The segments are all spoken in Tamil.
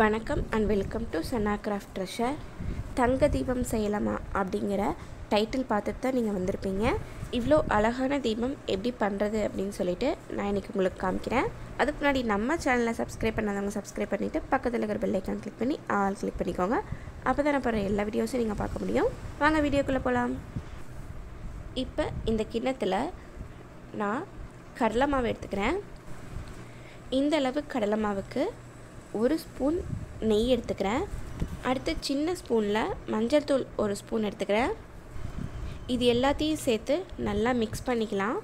வணக்கம் அண்ட் வெல்கம் டு சன்னா கிராஃப்ட் ட்ரெஷர் தங்க தீபம் செய்யலாமா அப்படிங்கிற டைட்டில் பார்த்துட்டு தான் நீங்கள் வந்திருப்பீங்க இவ்வளோ அழகான தீபம் எப்படி பண்ணுறது அப்படின்னு சொல்லிட்டு நான் இன்றைக்கி உங்களுக்கு காமிக்கிறேன் அதுக்கு முன்னாடி நம்ம சேனலை சப்ஸ்கிரைப் பண்ணாதவங்க சப்ஸ்கிரைப் பண்ணிவிட்டு பக்கத்தில் இருக்கிற பெல் ஐக்கான் கிளிக் பண்ணி ஆல் கிளிக் பண்ணிக்கோங்க அப்போ தான் நான் போகிற எல்லா வீடியோஸும் நீங்கள் பார்க்க முடியும் வாங்க வீடியோக்குள்ளே போகலாம் இப்போ இந்த கிண்ணத்தில் நான் கடலை மாவு எடுத்துக்கிறேன் இந்த அளவு கடலை மாவுக்கு ஒரு ஸ்பூன் நெய் எடுத்துக்கிறேன் அடுத்து சின்ன ஸ்பூனில் மஞ்சள் தூள் ஒரு ஸ்பூன் எடுத்துக்கிறேன் இது எல்லாத்தையும் சேர்த்து நல்லா மிக்ஸ் பண்ணிக்கலாம்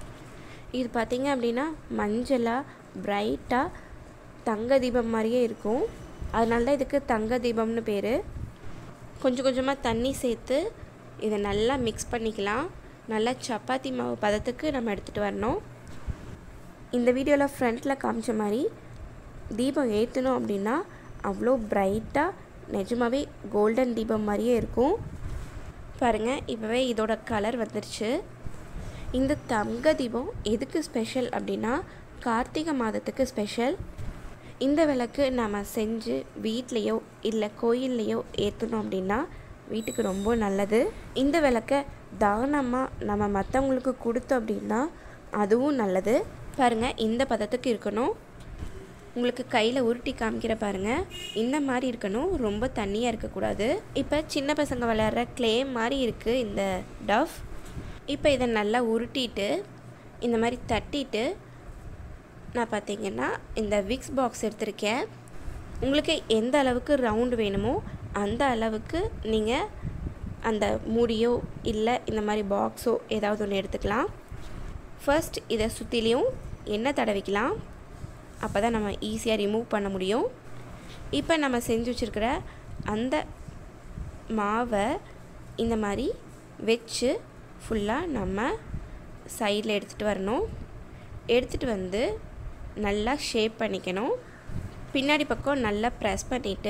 இது பார்த்திங்க அப்படின்னா மஞ்சளாக பிரைட்டாக தங்க தீபம் மாதிரியே இருக்கும் அதனால தான் இதுக்கு தங்க தீபம்னு பேர் கொஞ்சம் கொஞ்சமாக தண்ணி சேர்த்து இதை நல்லா மிக்ஸ் பண்ணிக்கலாம் நல்லா சப்பாத்தி மாவு பதத்துக்கு நம்ம எடுத்துகிட்டு வரணும் இந்த வீடியோவில் ஃப்ரண்ட்டில் காமிச்ச மாதிரி தீபம் ஏற்றணும் அப்படின்னா அவ்வளோ பிரைட்டாக நிஜமாவே கோல்டன் தீபம் மாதிரியே இருக்கும் பாருங்கள் இப்போவே இதோட கலர் வந்துருச்சு இந்த தங்க தீபம் எதுக்கு ஸ்பெஷல் அப்படின்னா கார்த்திகை மாதத்துக்கு ஸ்பெஷல் இந்த விளக்கு நம்ம செஞ்சு வீட்லேயோ இல்லை கோயில்லையோ ஏற்றணும் அப்படின்னா வீட்டுக்கு ரொம்ப நல்லது இந்த விளக்கை தானமாக நம்ம மற்றவங்களுக்கு கொடுத்தோம் அப்படின்னா அதுவும் நல்லது பாருங்கள் இந்த பதத்துக்கு இருக்கணும் உங்களுக்கு கையில் உருட்டி காமிக்கிற பாருங்கள் இந்த மாதிரி இருக்கணும் ரொம்ப தண்ணியாக இருக்கக்கூடாது இப்போ சின்ன பசங்க விளையாடுற க்ளே மாதிரி இருக்குது இந்த டஃப் இப்போ இதை நல்லா உருட்டிட்டு இந்த மாதிரி தட்டிட்டு நான் பார்த்தீங்கன்னா இந்த விக்ஸ் பாக்ஸ் எடுத்திருக்கேன் உங்களுக்கு எந்த அளவுக்கு ரவுண்டு வேணுமோ அந்த அளவுக்கு நீங்கள் அந்த மூடியோ இல்லை இந்த மாதிரி பாக்ஸோ ஏதாவது ஒன்று எடுத்துக்கலாம் ஃபர்ஸ்ட் இதை சுற்றிலையும் எண்ணெய் தடவிக்கலாம் அப்போ தான் நம்ம ஈஸியாக ரிமூவ் பண்ண முடியும் இப்போ நம்ம செஞ்சு வச்சுருக்கிற அந்த மாவை இந்த மாதிரி வச்சு ஃபுல்லாக நம்ம சைடில் எடுத்துகிட்டு வரணும் எடுத்துகிட்டு வந்து நல்லா ஷேப் பண்ணிக்கணும் பின்னாடி பக்கம் நல்லா ப்ரெஸ் பண்ணிவிட்டு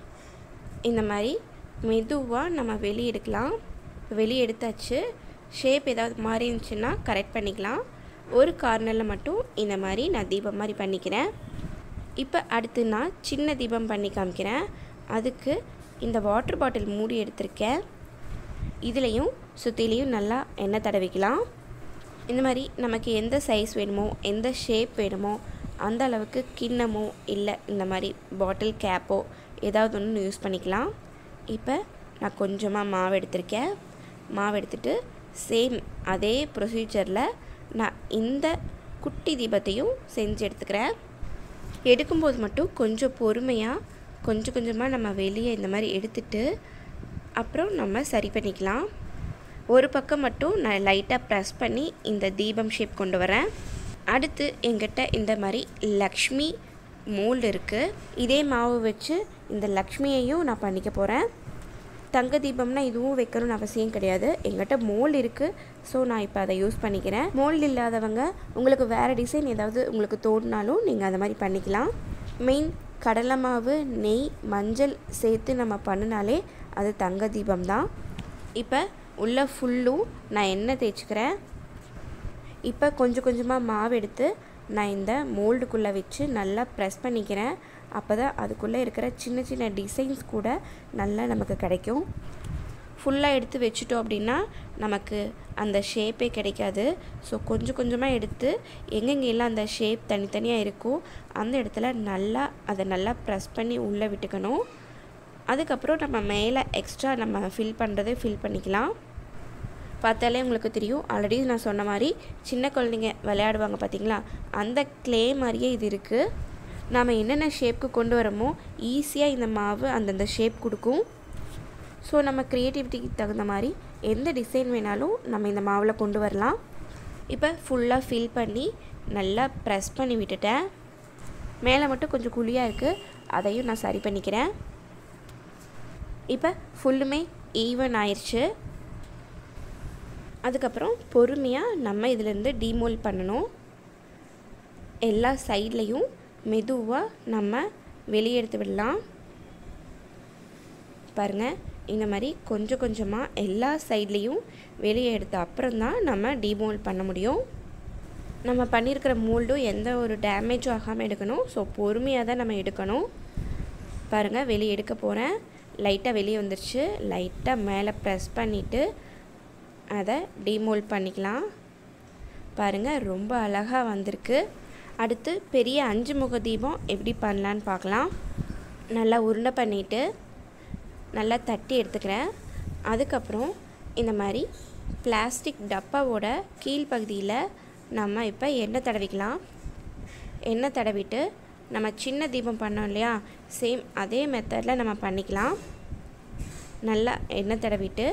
இந்த மாதிரி மெதுவாக நம்ம வெளியே எடுக்கலாம் வெளியே எடுத்தாச்சு ஷேப் ஏதாவது மாறி இருந்துச்சுன்னா கரெக்ட் பண்ணிக்கலாம் ஒரு கார்னரில் மட்டும் இந்த மாதிரி நான் தீபம் மாதிரி பண்ணிக்கிறேன் இப்போ அடுத்து நான் சின்ன தீபம் பண்ணி காமிக்கிறேன் அதுக்கு இந்த வாட்டர் பாட்டில் மூடி எடுத்திருக்கேன் இதுலேயும் சுற்றிலையும் நல்லா எண்ணெய் தடவிக்கலாம் இந்த மாதிரி நமக்கு எந்த சைஸ் வேணுமோ எந்த ஷேப் வேணுமோ அந்த அளவுக்கு கிண்ணமோ இல்லை இந்த மாதிரி பாட்டில் கேப்போ ஏதாவது ஒன்று யூஸ் பண்ணிக்கலாம் இப்போ நான் கொஞ்சமாக மாவு எடுத்திருக்கேன் மாவு எடுத்துகிட்டு சேம் அதே ப்ரொசீஜரில் நான் இந்த குட்டி தீபத்தையும் செஞ்சு எடுத்துக்கிறேன் எடுக்கும்போது மட்டும் கொஞ்சம் பொறுமையாக கொஞ்சம் கொஞ்சமாக நம்ம வெளியே இந்த மாதிரி எடுத்துட்டு அப்புறம் நம்ம சரி பண்ணிக்கலாம் ஒரு பக்கம் மட்டும் நான் லைட்டாக ப்ரெஸ் பண்ணி இந்த தீபம் ஷேப் கொண்டு வரேன் அடுத்து எங்கிட்ட இந்த மாதிரி லக்ஷ்மி மோல்டு இருக்குது இதே மாவு வச்சு இந்த லக்ஷ்மியையும் நான் பண்ணிக்க போகிறேன் தங்க தீபம்னா இதுவும் வைக்கணும்னு அவசியம் கிடையாது எங்கிட்ட மோல்டு இருக்குது ஸோ நான் இப்போ அதை யூஸ் பண்ணிக்கிறேன் மோல்டு இல்லாதவங்க உங்களுக்கு வேறு டிசைன் ஏதாவது உங்களுக்கு தோணுனாலும் நீங்கள் அதை மாதிரி பண்ணிக்கலாம் மெயின் கடலை மாவு நெய் மஞ்சள் சேர்த்து நம்ம பண்ணினாலே அது தங்க தீபம் தான் இப்போ உள்ள ஃபுல்லும் நான் எண்ணெய் தேய்ச்சிக்கிறேன் இப்போ கொஞ்சம் கொஞ்சமாக மாவு எடுத்து நான் இந்த மோல்டுக்குள்ளே வச்சு நல்லா ப்ரெஸ் பண்ணிக்கிறேன் அப்போ தான் அதுக்குள்ளே இருக்கிற சின்ன சின்ன டிசைன்ஸ் கூட நல்லா நமக்கு கிடைக்கும் ஃபுல்லாக எடுத்து வச்சுட்டோம் அப்படின்னா நமக்கு அந்த ஷேப்பே கிடைக்காது ஸோ கொஞ்சம் கொஞ்சமாக எடுத்து எங்கெங்கெல்லாம் அந்த ஷேப் தனித்தனியாக இருக்கோ அந்த இடத்துல நல்லா அதை நல்லா ப்ரெஸ் பண்ணி உள்ளே விட்டுக்கணும் அதுக்கப்புறம் நம்ம மேலே எக்ஸ்ட்ரா நம்ம ஃபில் பண்ணுறதை ஃபில் பண்ணிக்கலாம் பார்த்தாலே உங்களுக்கு தெரியும் ஆல்ரெடி நான் சொன்ன மாதிரி சின்ன குழந்தைங்க விளையாடுவாங்க பார்த்தீங்களா அந்த க்ளே மாதிரியே இது இருக்குது நாம் என்னென்ன ஷேப்க்கு கொண்டு வரமோ ஈஸியாக இந்த மாவு அந்தந்த ஷேப் கொடுக்கும் ஸோ நம்ம க்ரியேட்டிவிட்டிக்கு தகுந்த மாதிரி எந்த டிசைன் வேணாலும் நம்ம இந்த மாவில் கொண்டு வரலாம் இப்போ ஃபுல்லாக ஃபில் பண்ணி நல்லா ப்ரெஸ் பண்ணி விட்டுட்டேன் மேலே மட்டும் கொஞ்சம் குழியாக இருக்குது அதையும் நான் சரி பண்ணிக்கிறேன் இப்போ ஃபுல்லுமே ஈவன் ஆயிடுச்சு அதுக்கப்புறம் பொறுமையாக நம்ம இதிலேருந்து டீமோல் பண்ணணும் எல்லா சைட்லேயும் மெதுவாக நம்ம வெளியே எடுத்து விடலாம் பாருங்கள் இந்த மாதிரி கொஞ்சம் கொஞ்சமாக எல்லா சைட்லேயும் வெளியே எடுத்த அப்புறம் தான் நம்ம டீமோல் பண்ண முடியும் நம்ம பண்ணியிருக்கிற மோல்டும் எந்த ஒரு டேமேஜும் ஆகாமல் எடுக்கணும் ஸோ பொறுமையாக தான் நம்ம எடுக்கணும் பாருங்கள் வெளியே எடுக்க போகிறேன் லைட்டாக வெளியே வந்துருச்சு லைட்டாக மேலே ப்ரெஸ் பண்ணிவிட்டு அதை டிமோல்ட் பண்ணிக்கலாம் பாருங்கள் ரொம்ப அழகாக வந்திருக்கு அடுத்து பெரிய அஞ்சு முக தீபம் எப்படி பண்ணலான்னு பார்க்கலாம் நல்லா உருண்டை பண்ணிவிட்டு நல்லா தட்டி எடுத்துக்கிறேன் அதுக்கப்புறம் இந்த மாதிரி பிளாஸ்டிக் டப்பாவோட கீழ்ப்பகுதியில் நம்ம இப்போ எண்ணெய் தடவிக்கலாம் எண்ணெய் தடவிட்டு நம்ம சின்ன தீபம் பண்ணோம் இல்லையா சேம் அதே மெத்தடில் நம்ம பண்ணிக்கலாம் நல்லா எண்ணெய் தடவிட்டு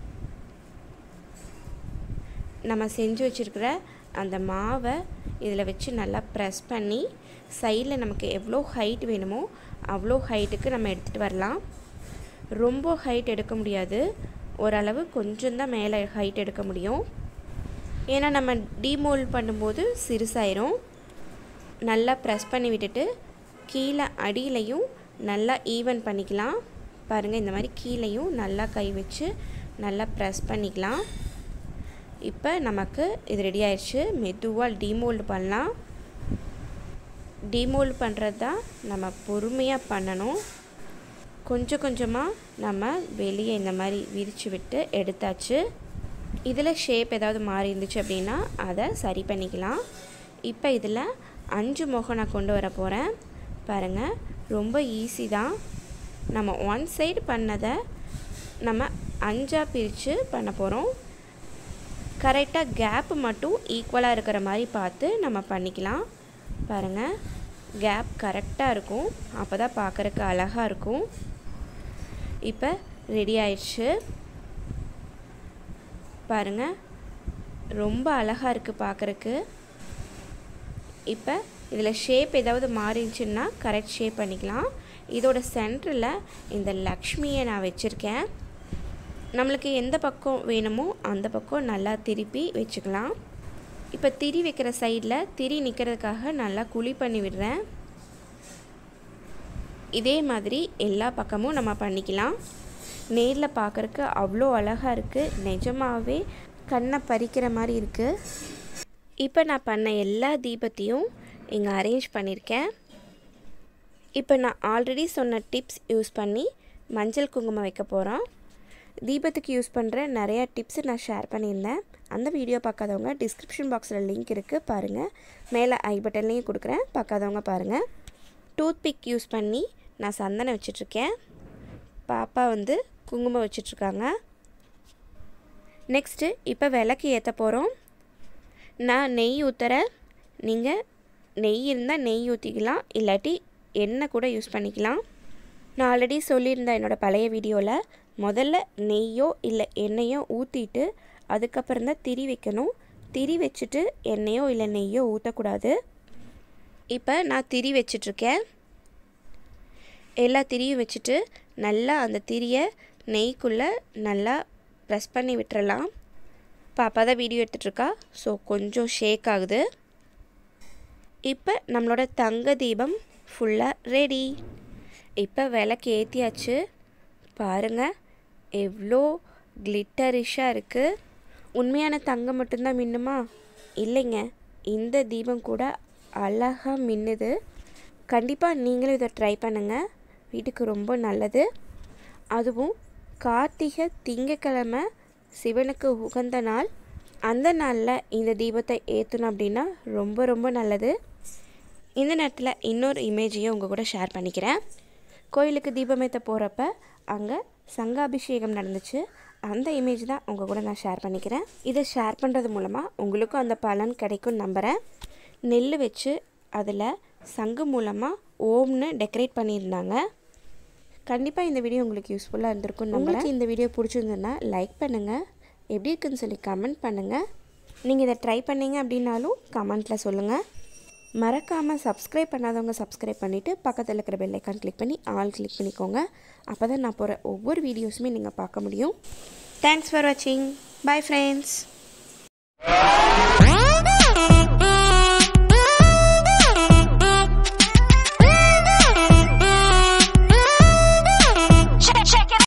நம்ம செஞ்சு வச்சுருக்கிற அந்த மாவை இதில் வச்சு நல்லா ப்ரெஸ் பண்ணி சைடில் நமக்கு எவ்வளோ ஹைட் வேணுமோ அவ்வளோ ஹைட்டுக்கு நம்ம எடுத்துகிட்டு வரலாம் ரொம்ப ஹைட் எடுக்க முடியாது ஓரளவு கொஞ்சம் தான் மேலே ஹைட் எடுக்க முடியும் ஏன்னா நம்ம டீமோல்ட் பண்ணும்போது சிறுசாயிரும் நல்லா ப்ரெஸ் பண்ணி விட்டுட்டு கீழே அடியிலையும் நல்லா ஈவன் பண்ணிக்கலாம் பாருங்கள் இந்த மாதிரி கீழேயும் நல்லா கை வச்சு நல்லா ப்ரெஸ் பண்ணிக்கலாம் இப்போ நமக்கு இது ரெடி ஆயிடுச்சு மெதுவாக டீமோல்டு பண்ணலாம் டீமோல்டு பண்ணுறது தான் நம்ம பொறுமையாக பண்ணணும் கொஞ்சம் கொஞ்சமாக நம்ம வெளியே இந்த மாதிரி விரித்து விட்டு எடுத்தாச்சு இதில் ஷேப் ஏதாவது மாறி இருந்துச்சு அப்படின்னா அதை சரி பண்ணிக்கலாம் இப்போ இதில் அஞ்சு முகம் நான் கொண்டு வர போகிறேன் பாருங்கள் ரொம்ப ஈஸி தான் நம்ம ஒன் சைடு பண்ணதை நம்ம அஞ்சாக பிரித்து பண்ண போகிறோம் கரெக்டாக கேப்பு மட்டும் ஈக்குவலாக இருக்கிற மாதிரி பார்த்து நம்ம பண்ணிக்கலாம் பாருங்கள் கேப் கரெக்டாக இருக்கும் அப்போ தான் பார்க்குறக்கு அழகாக இருக்கும் இப்போ ரெடி ஆயிடுச்சு பாருங்கள் ரொம்ப அழகாக இருக்குது பார்க்குறக்கு இப்போ இதில் ஷேப் ஏதாவது மாறிடுச்சுன்னா கரெக்ட் ஷேப் பண்ணிக்கலாம் இதோட சென்டரில் இந்த லக்ஷ்மியை நான் வச்சுருக்கேன் நம்மளுக்கு எந்த பக்கம் வேணுமோ அந்த பக்கம் நல்லா திருப்பி வச்சுக்கலாம் இப்போ திரி வைக்கிற சைடில் திரி நிற்கிறதுக்காக நல்லா குழி பண்ணி விடுறேன் இதே மாதிரி எல்லா பக்கமும் நம்ம பண்ணிக்கலாம் நேரில் பார்க்குறக்கு அவ்வளோ அழகாக இருக்குது நிஜமாகவே கண்ணை பறிக்கிற மாதிரி இருக்குது இப்போ நான் பண்ண எல்லா தீபத்தையும் இங்கே அரேஞ்ச் பண்ணியிருக்கேன் இப்போ நான் ஆல்ரெடி சொன்ன டிப்ஸ் யூஸ் பண்ணி மஞ்சள் குங்குமம் வைக்க போகிறோம் தீபத்துக்கு யூஸ் பண்ணுற நிறையா டிப்ஸு நான் ஷேர் பண்ணியிருந்தேன் அந்த வீடியோ பார்க்காதவங்க டிஸ்கிரிப்ஷன் பாக்ஸில் லிங்க் இருக்குது பாருங்கள் மேலே ஐ பட்டன்லேயும் கொடுக்குறேன் பார்க்காதவங்க பாருங்கள் டூத் பிக் யூஸ் பண்ணி நான் சந்தனம் வச்சிட்ருக்கேன் பாப்பா வந்து குங்குமம் வச்சிட்ருக்காங்க நெக்ஸ்ட்டு இப்போ விளக்கு ஏற்ற போகிறோம் நான் நெய் ஊற்றுறேன் நீங்கள் நெய் இருந்தால் நெய் ஊற்றிக்கலாம் இல்லாட்டி எண்ணெய் கூட யூஸ் பண்ணிக்கலாம் நான் ஆல்ரெடி சொல்லியிருந்தேன் என்னோடய பழைய வீடியோவில் முதல்ல நெய்யோ இல்லை எண்ணெயோ ஊற்றிட்டு அதுக்கப்புறம் தான் திரி வைக்கணும் திரி வச்சுட்டு எண்ணெயோ இல்லை நெய்யோ ஊற்றக்கூடாது இப்போ நான் திரி வச்சிட்ருக்கேன் எல்லா திரியும் வச்சுட்டு நல்லா அந்த திரியை நெய்க்குள்ளே நல்லா ப்ரெஸ் பண்ணி விட்டுறலாம் பாப்பா தான் வீடியோ எடுத்துகிட்ருக்கா ஸோ கொஞ்சம் ஷேக் ஆகுது இப்போ நம்மளோட தங்க தீபம் ஃபுல்லாக ரெடி இப்போ விளக்கு ஏற்றியாச்சு பாருங்கள் எவ்வளோ கிளிட்டரிஷாக இருக்குது உண்மையான தங்கம் மட்டும்தான் மின்னுமா இல்லைங்க இந்த தீபம் கூட அழகாக மின்னுது கண்டிப்பாக நீங்களும் இதை ட்ரை பண்ணுங்கள் வீட்டுக்கு ரொம்ப நல்லது அதுவும் கார்த்திகை திங்கக்கிழமை சிவனுக்கு உகந்த நாள் அந்த நாளில் இந்த தீபத்தை ஏற்றணும் அப்படின்னா ரொம்ப ரொம்ப நல்லது இந்த நேரத்தில் இன்னொரு இமேஜையும் உங்கள் கூட ஷேர் பண்ணிக்கிறேன் கோயிலுக்கு தீபமேற்ற போகிறப்ப அங்கே சங்காபிஷேகம் நடந்துச்சு அந்த இமேஜ் தான் உங்கள் கூட நான் ஷேர் பண்ணிக்கிறேன் இதை ஷேர் பண்ணுறது மூலமாக உங்களுக்கும் அந்த பலன் கிடைக்கும் நம்புகிறேன் நெல் வச்சு அதில் சங்கு மூலமாக ஓம்னு டெக்கரேட் பண்ணியிருந்தாங்க கண்டிப்பாக இந்த வீடியோ உங்களுக்கு யூஸ்ஃபுல்லாக இருந்திருக்கும் உங்களுக்கு இந்த வீடியோ பிடிச்சிருந்ததுன்னா லைக் பண்ணுங்கள் எப்படி இருக்குன்னு சொல்லி கமெண்ட் பண்ணுங்கள் நீங்கள் இதை ட்ரை பண்ணீங்க அப்படின்னாலும் கமெண்ட்டில் சொல்லுங்கள் மறக்காமல் சப்ஸ்கிரைப் பண்ணாதவங்க சப்ஸ்கிரைப் பண்ணிவிட்டு பக்கத்தில் இருக்கிற பெல் ஐக்கான் கிளிக் பண்ணி ஆல் கிளிக் பண்ணிக்கோங்க அப்போ தான் நான் போகிற ஒவ்வொரு வீடியோஸுமே நீங்கள் பார்க்க முடியும் தேங்க்ஸ் ஃபார் வாட்சிங் பை ஃப்ரெண்ட்ஸ்